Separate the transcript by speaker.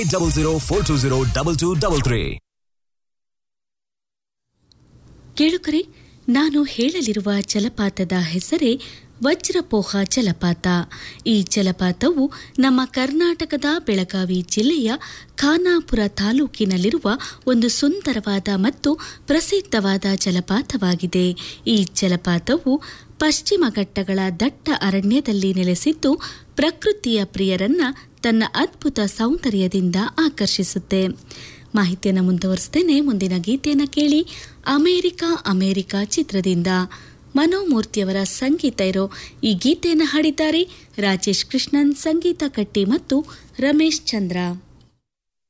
Speaker 1: double zero four two zero double two double three.
Speaker 2: ಕೇಳುಕರೆ ನಾನು ಹೇಳಲಿರುವ ಜಲಪಾತದ ಹೆಸರೇ ವಜ್ರಪೋಹ ಜಲಪಾತ ಈ ಜಲಪಾತವು ನಮ್ಮ ಕರ್ನಾಟಕದ ಬೆಳಗಾವಿ ಜಿಲ್ಲೆಯ ಖಾನಾಪುರ ತಾಲೂಕಿನಲ್ಲಿರುವ ಒಂದು ಸುಂದರವಾದ ಮತ್ತು ಪ್ರಸಿದ್ಧವಾದ ಜಲಪಾತವಾಗಿದೆ ಈ ಜಲಪಾತವು ಪಶ್ಚಿಮ ಘಟ್ಟಗಳ ದಟ್ಟ ಅರಣ್ಯದಲ್ಲಿ ನೆಲೆಸಿದ್ದು ಪ್ರಕೃತಿಯ ಪ್ರಿಯರನ್ನ ತನ್ನ ಅದ್ಭುತ ಸೌಂದರ್ಯದಿಂದ ಆಕರ್ಷಿಸುತ್ತೆ ಮಾಹಿತಿಯನ್ನು ಮುಂದುವರಿಸ್ತೇನೆ ಮುಂದಿನ ಗೀತೆಯನ್ನು ಕೇಳಿ ಅಮೇರಿಕಾ ಅಮೇರಿಕಾ ಚಿತ್ರದಿಂದ ಮನೋಮೂರ್ತಿಯವರ ಸಂಗೀತ ಇರೋ ಈ ಗೀತೆಯನ್ನು ಹಾಡಿದ್ದಾರೆ ರಾಜೇಶ್ ಕೃಷ್ಣನ್ ಸಂಗೀತ ಕಟ್ಟಿ ಮತ್ತು ರಮೇಶ್ ಚಂದ್ರ